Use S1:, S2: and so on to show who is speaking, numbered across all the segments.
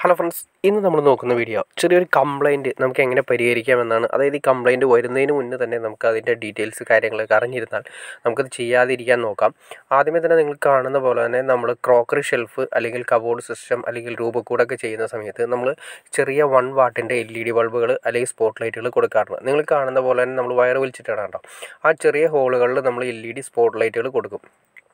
S1: hello friends ഇന്ന് നമ്മൾ നോക്കുന്ന വീഡിയോ ചെറിയൊരു കംപ്ലൈൻറ്റ് നമുക്ക് എങ്ങനെ പരിഹരിക്കാമെന്നാണ് അതായത് ഈ കംപ്ലൈൻറ്റ് വരുന്നതിന് മുന്നേ തന്നെ നമുക്ക് അതിൻ്റെ ഡീറ്റെയിൽസ് കാര്യങ്ങളൊക്കെ അറിഞ്ഞിരുന്നാൽ നമുക്കത് ചെയ്യാതിരിക്കാൻ നോക്കാം ആദ്യമേ തന്നെ നിങ്ങൾ കാണുന്ന പോലെ തന്നെ നമ്മൾ ക്രോക്കറി ഷെൽഫ് അല്ലെങ്കിൽ കബോർഡ് സിസ്റ്റം അല്ലെങ്കിൽ രൂപക്കൂടൊക്കെ ചെയ്യുന്ന സമയത്ത് നമ്മൾ ചെറിയ വൺ വാട്ടിൻ്റെ എൽ ഇ ഡി ബൾബുകൾ അല്ലെങ്കിൽ സ്പോട്ട് ലൈറ്റുകൾ കൊടുക്കാറുണ്ട് നിങ്ങൾ കാണുന്ന പോലെ തന്നെ നമ്മൾ വയർ വലിച്ചിട്ടാണ് കേട്ടോ ആ ചെറിയ ഹോളുകളിൽ നമ്മൾ എൽ ഇ ഡി സ്പോട്ട് ലൈറ്റുകൾ കൊടുക്കും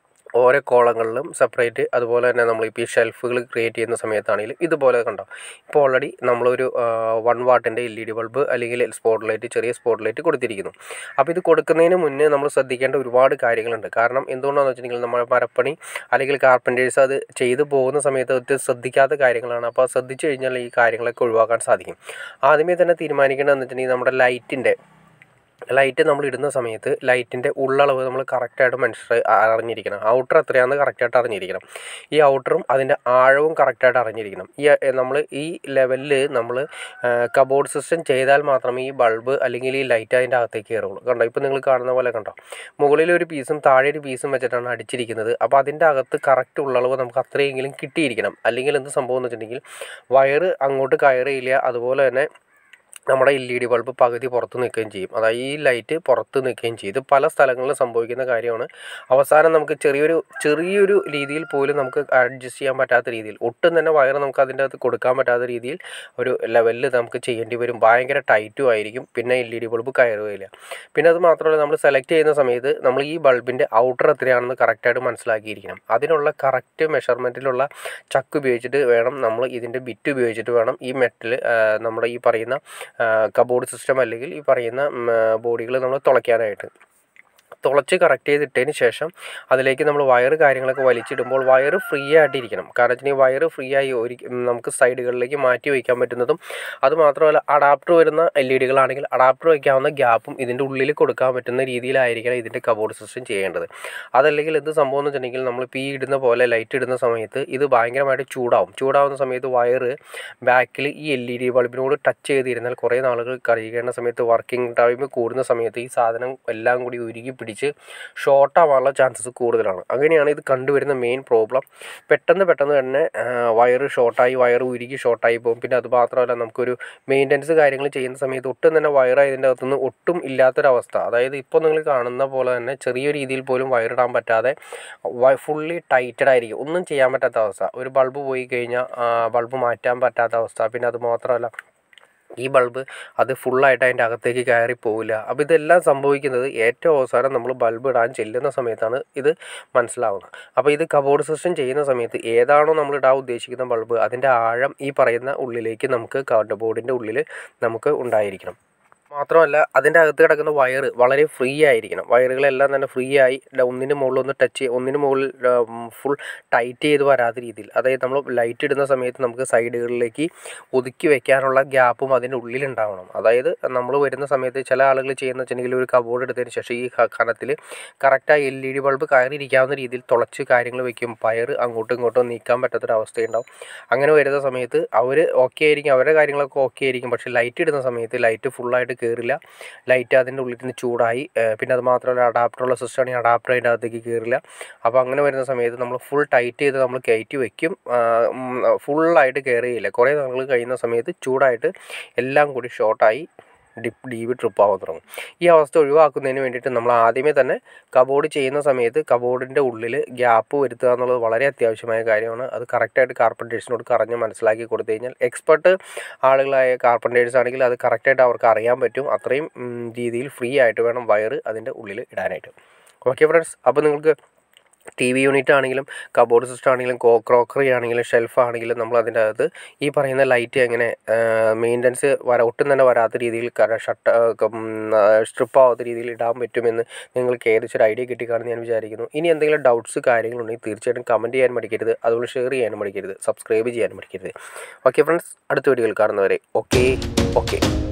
S1: ഓരോ കോളങ്ങളിലും സെപ്പറേറ്റ് അതുപോലെ തന്നെ നമ്മളിപ്പോൾ ഈ ഷെൽഫുകൾ ക്രിയേറ്റ് ചെയ്യുന്ന സമയത്താണെങ്കിലും ഇതുപോലെ കണ്ടോ ഇപ്പോൾ ഓൾറെഡി നമ്മളൊരു വൺ വാട്ടിൻ്റെ എൽ ഇ ഡി ബൾബ് അല്ലെങ്കിൽ സ്പോട്ട് ലൈറ്റ് ചെറിയ സ്പോട്ട് ലൈറ്റ് കൊടുത്തിരിക്കുന്നു അപ്പോൾ ഇത് കൊടുക്കുന്നതിന് മുന്നേ നമ്മൾ ശ്രദ്ധിക്കേണ്ട ഒരുപാട് കാര്യങ്ങളുണ്ട് കാരണം എന്തുകൊണ്ടാണെന്ന് വെച്ചിട്ടുണ്ടെങ്കിൽ നമ്മുടെ മരപ്പണി അല്ലെങ്കിൽ കാർപ്പൻറ്റേഴ്സ് അത് ചെയ്തു പോകുന്ന സമയത്ത് അത് ശ്രദ്ധിക്കാത്ത കാര്യങ്ങളാണ് അപ്പോൾ ശ്രദ്ധിച്ചു കഴിഞ്ഞാൽ ഈ കാര്യങ്ങളൊക്കെ ഒഴിവാക്കാൻ സാധിക്കും ആദ്യമേ തന്നെ തീരുമാനിക്കേണ്ടതെന്ന് വെച്ചിട്ടുണ്ടെങ്കിൽ നമ്മുടെ ലൈറ്റിൻ്റെ ലൈറ്റ് നമ്മൾ ഇടുന്ന സമയത്ത് ലൈറ്റിൻ്റെ ഉള്ളളവ് നമ്മൾ കറക്റ്റായിട്ട് മനസ്സിലായി അറിഞ്ഞിരിക്കണം ഔട്ടർ എത്രയാണെന്ന് കറക്റ്റായിട്ട് അറിഞ്ഞിരിക്കണം ഈ ഔട്ടറും അതിൻ്റെ ആഴവും കറക്റ്റായിട്ട് അറിഞ്ഞിരിക്കണം ഈ നമ്മൾ ഈ ലെവലിൽ നമ്മൾ കബോർഡ് സിസ്റ്റം ചെയ്താൽ മാത്രമേ ഈ ബൾബ് അല്ലെങ്കിൽ ഈ ലൈറ്റ് അതിൻ്റെ അകത്തേക്ക് കയറുള്ളൂ കണ്ടോ ഇപ്പോൾ നിങ്ങൾ കാണുന്ന പോലെ കണ്ടോ മുകളിൽ ഒരു പീസും താഴെ ഒരു പീസും വെച്ചിട്ടാണ് അടിച്ചിരിക്കുന്നത് അപ്പോൾ അതിൻ്റെ അകത്ത് കറക്റ്റ് ഉള്ളളവ് നമുക്ക് അത്രയെങ്കിലും കിട്ടിയിരിക്കണം അല്ലെങ്കിൽ എന്ത് സംഭവം എന്ന് വെച്ചിട്ടുണ്ടെങ്കിൽ വയറ് അങ്ങോട്ട് കയറിയില്ല അതുപോലെ തന്നെ നമ്മുടെ എൽ ഇ ഡി ബൾബ് പകുതി പുറത്ത് നിൽക്കുകയും ചെയ്യും അതായത് ഈ ലൈറ്റ് പുറത്ത് നിൽക്കുകയും ചെയ്യും ഇത് പല സ്ഥലങ്ങളിലും സംഭവിക്കുന്ന കാര്യമാണ് അവസാനം നമുക്ക് ചെറിയൊരു ചെറിയൊരു രീതിയിൽ പോലും നമുക്ക് അഡ്ജസ്റ്റ് ചെയ്യാൻ പറ്റാത്ത രീതിയിൽ ഒട്ടും തന്നെ വയർ നമുക്ക് അതിൻ്റെ അകത്ത് കൊടുക്കാൻ പറ്റാത്ത രീതിയിൽ ഒരു ലെവലിൽ നമുക്ക് ചെയ്യേണ്ടി വരും ഭയങ്കര ടൈറ്റും ആയിരിക്കും പിന്നെ എൽ ഇ ഡി ബൾബ് കയറുകയില്ല പിന്നെ അത് മാത്രമല്ല നമ്മൾ സെലക്ട് ചെയ്യുന്ന സമയത്ത് നമ്മൾ ഈ ബൾബിൻ്റെ ഔട്ടർ എത്രയാണെന്ന് കറക്റ്റായിട്ട് മനസ്സിലാക്കിയിരിക്കണം അതിനുള്ള കറക്റ്റ് മെഷർമെൻറ്റിലുള്ള ചക്ക് ഉപയോഗിച്ചിട്ട് വേണം നമ്മൾ ഇതിൻ്റെ ബിറ്റ് ഉപയോഗിച്ചിട്ട് വേണം ഈ മെറ്റൽ നമ്മുടെ ഈ പറയുന്ന കബോർഡ് സിസ്റ്റം അല്ലെങ്കിൽ ഈ പറയുന്ന ബോഡികൾ നമ്മൾ തുളയ്ക്കാനായിട്ട് തുളച്ച് കറക്റ്റ് ചെയ്തിട്ടതിന് ശേഷം അതിലേക്ക് നമ്മൾ വയർ കാര്യങ്ങളൊക്കെ വലിച്ചിടുമ്പോൾ വയർ ഫ്രീ ആയിട്ടിരിക്കണം കാരണം വെച്ചിട്ടുണ്ടെങ്കിൽ വയർ ഫ്രീ ആയി ഒരു നമുക്ക് സൈഡുകളിലേക്ക് മാറ്റി വയ്ക്കാൻ പറ്റുന്നതും അത് മാത്രമല്ല അഡാപ്റ്റർ വരുന്ന എൽ ഇ ഡികളാണെങ്കിൽ അഡാപ്റ്റർ വയ്ക്കാവുന്ന ഗ്യാപ്പും ഇതിൻ്റെ ഉള്ളിൽ കൊടുക്കാൻ പറ്റുന്ന രീതിയിലായിരിക്കണം ഇതിൻ്റെ കബോർഡ് സിസ്റ്റം ചെയ്യേണ്ടത് അതല്ലെങ്കിൽ എന്ത് സംഭവം എന്ന് വെച്ചിട്ടുണ്ടെങ്കിൽ നമ്മളിപ്പോൾ ഈ ഇടുന്ന പോലെ ലൈറ്റ് ഇടുന്ന സമയത്ത് ഇത് ഭയങ്കരമായിട്ട് ചൂടാവും ചൂടാവുന്ന സമയത്ത് വയർ ബാക്കിൽ ഈ എൽ ഇ ഡി ബൾബിനോട് ടച്ച് ചെയ്തിരുന്നാൽ കുറേ നാളുകൾ കഴിയേണ്ട സമയത്ത് വർക്കിംഗ് ടൈം കൂടുന്ന സമയത്ത് ഈ സാധനം എല്ലാം കൂടി ഉരുകി പിടിച്ച് ഷോർട്ട് ആവാനുള്ള ചാൻസസ് കൂടുതലാണ് അങ്ങനെയാണ് ഇത് കണ്ടുവരുന്ന മെയിൻ പ്രോബ്ലം പെട്ടെന്ന് പെട്ടെന്ന് തന്നെ വയർ ഷോർട്ടായി വയർ ഉരുകി ഷോർട്ടായി പോകും പിന്നെ അത് മാത്രമല്ല നമുക്കൊരു മെയിൻ്റനൻസ് കാര്യങ്ങൾ ചെയ്യുന്ന സമയത്ത് ഒട്ടും തന്നെ വയർ ഇതിൻ്റെ അകത്തുനിന്ന് ഒട്ടും ഇല്ലാത്തൊരവസ്ഥ അതായത് ഇപ്പോൾ നിങ്ങൾ കാണുന്ന പോലെ തന്നെ ചെറിയ രീതിയിൽ പോലും വയറിടാൻ പറ്റാതെ ഫുള്ളി ടൈറ്റഡ് ആയിരിക്കും ഒന്നും ചെയ്യാൻ പറ്റാത്ത അവസ്ഥ ഒരു ബൾബ് പോയി കഴിഞ്ഞാൽ ബൾബ് മാറ്റാൻ പറ്റാത്ത അവസ്ഥ പിന്നെ അത് മാത്രമല്ല ഈ ബൾബ് അത് ഫുള്ളായിട്ട് അതിൻ്റെ അകത്തേക്ക് കയറി പോവില്ല അപ്പോൾ ഇതെല്ലാം സംഭവിക്കുന്നത് ഏറ്റവും അവസാനം നമ്മൾ ബൾബ് ഇടാൻ ചെല്ലുന്ന സമയത്താണ് ഇത് മനസ്സിലാവുന്നത് അപ്പോൾ ഇത് കബോർഡ് സിസ്റ്റം ചെയ്യുന്ന സമയത്ത് ഏതാണോ നമ്മൾ ഇടാൻ ഉദ്ദേശിക്കുന്ന ബൾബ് അതിൻ്റെ ആഴം ഈ പറയുന്ന ഉള്ളിലേക്ക് നമുക്ക് കബോർഡിൻ്റെ ഉള്ളിൽ നമുക്ക് ഉണ്ടായിരിക്കണം മാത്രമല്ല അതിൻ്റെ അകത്ത് കിടക്കുന്ന വയർ വളരെ ഫ്രീ ആയിരിക്കണം വയറുകളെല്ലാം തന്നെ ഫ്രീ ആയി ഒന്നിന് മുകളിൽ ഒന്ന് ടച്ച് ഒന്നിന് മുകളിൽ ഫുൾ ടൈറ്റ് ചെയ്ത് വരാത്ത രീതിയിൽ അതായത് നമ്മൾ ലൈറ്റ് ഇടുന്ന സമയത്ത് നമുക്ക് സൈഡുകളിലേക്ക് ഒതുക്കി വെക്കാനുള്ള ഗ്യാപ്പും അതിൻ്റെ ഉള്ളിലുണ്ടാവണം അതായത് നമ്മൾ വരുന്ന സമയത്ത് ചില ആളുകൾ ചെയ്യുന്ന വെച്ചിട്ടുണ്ടെങ്കിൽ ഒരു കബോർഡ് എടുത്തതിന് ശേഷം ഈ കനത്തിൽ കറക്റ്റായി എൽ ഇ ഡി ബൾബ് കയറിയിരിക്കാവുന്ന രീതിയിൽ തുളച്ച് കാര്യങ്ങൾ വെക്കും വയർ അങ്ങോട്ടും ഇങ്ങോട്ടും നീക്കാൻ പറ്റാത്തൊരവസ്ഥയുണ്ടാവും അങ്ങനെ വരുന്ന സമയത്ത് അവർ ഓക്കെ ആയിരിക്കും അവരുടെ കാര്യങ്ങളൊക്കെ ഓക്കെ ആയിരിക്കും പക്ഷേ ലൈറ്റ് ഇടുന്ന സമയത്ത് ലൈറ്റ് ഫുള്ളായിട്ട് കയറില്ല ലൈറ്റ് അതിൻ്റെ ഉള്ളിൽ നിന്ന് ചൂടായി പിന്നെ അത് മാത്രമല്ല അഡാപ്റ്ററുള്ള സിസ്റ്റം ആണെങ്കിൽ അഡാപ്റ്റർ അതിൻ്റെ അകത്തേക്ക് കയറില്ല അപ്പോൾ അങ്ങനെ വരുന്ന സമയത്ത് നമ്മൾ ഫുൾ ടൈറ്റ് ചെയ്ത് നമ്മൾ കയറ്റി വയ്ക്കും ഫുള്ളായിട്ട് കയറുകയില്ല കുറേ നാളുകൾ കഴിയുന്ന സമയത്ത് ചൂടായിട്ട് എല്ലാം കൂടി ഷോർട്ടായി ഡിപ്പ് ഡി ബി ട്രിപ്പ് ആവാൻ തുടങ്ങും ഈ അവസ്ഥ ഒഴിവാക്കുന്നതിന് വേണ്ടിയിട്ട് നമ്മൾ ആദ്യമേ തന്നെ കബോർഡ് ചെയ്യുന്ന സമയത്ത് കബോർഡിൻ്റെ ഉള്ളിൽ ഗ്യാപ്പ് വരുത്തുക എന്നുള്ളത് വളരെ അത്യാവശ്യമായ കാര്യമാണ് അത് കറക്റ്റായിട്ട് കാർപ്പൻറ്റേഴ്സിനോട് പറഞ്ഞ് മനസ്സിലാക്കി കൊടുത്തു കഴിഞ്ഞാൽ എക്സ്പെർട്ട് ആളുകളായ കാർപ്പൻറ്റേഴ്സ് ആണെങ്കിൽ അത് കറക്റ്റായിട്ട് അവർക്ക് അറിയാൻ പറ്റും അത്രയും രീതിയിൽ ഫ്രീ ആയിട്ട് വേണം വയർ അതിൻ്റെ ഉള്ളിൽ ഇടാനായിട്ട് ഓക്കെ ഫ്രണ്ട്സ് അപ്പോൾ നിങ്ങൾക്ക് ടി വി യൂണിറ്റ് ആണെങ്കിലും കബോർഡ് സിസ്റ്റം ആണെങ്കിലും കോ ക്രോക്കറി ആണെങ്കിലും ഷെൽഫ് ആണെങ്കിലും നമ്മൾ അതിൻ്റെ അകത്ത് ഈ പറയുന്ന ലൈറ്റ് എങ്ങനെ മെയിൻ്റനൻസ് വര ഒട്ടും തന്നെ വരാത്ത രീതിയിൽ ഷട്ട് സ്ട്രിപ്പ് ആവാത്ത രീതിയിൽ ഇടാൻ പറ്റുമെന്ന് നിങ്ങൾക്ക് ഏകദേശം ഒരു ഐഡിയ കിട്ടിക്കാണെന്ന് ഞാൻ വിചാരിക്കുന്നു ഇനി എന്തെങ്കിലും ഡൗട്ട്സ് കാര്യങ്ങളുണ്ടെങ്കിൽ തീർച്ചയായിട്ടും കമൻറ്റ് ചെയ്യാൻ മടിക്കരുത് അതുപോലെ ഷെയർ ചെയ്യാനും മടിക്കരുത് സബ്സ്ക്രൈബ് ചെയ്യാനും മടിക്കരുത് ഓക്കെ ഫ്രണ്ട്സ് അടുത്ത വീഡിയോയിൽ കാണുന്നവരെ ഓക്കെ ഓക്കെ